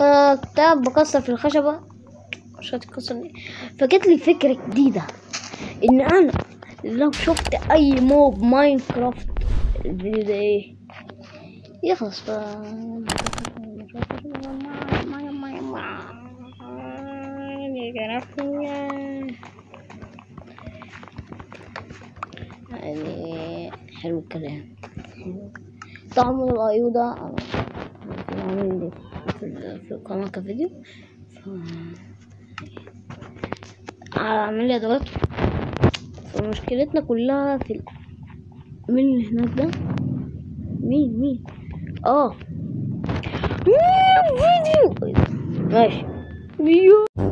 آه كتاب بكسر في الخشبة مش هتكسر ليه فجت لي فكرة جديدة إن أنا لو شفت أي موب ماينكرافت الفيديو ده إيه يخلص ف يعني حلو الكلام طعم الأيوة عامل لي في في القناة كفيديو ف... عامل لي ادوات فمشكلتنا كلها في ال... مين اللي هناك ده مين مين اه فيديو ماشي فيديو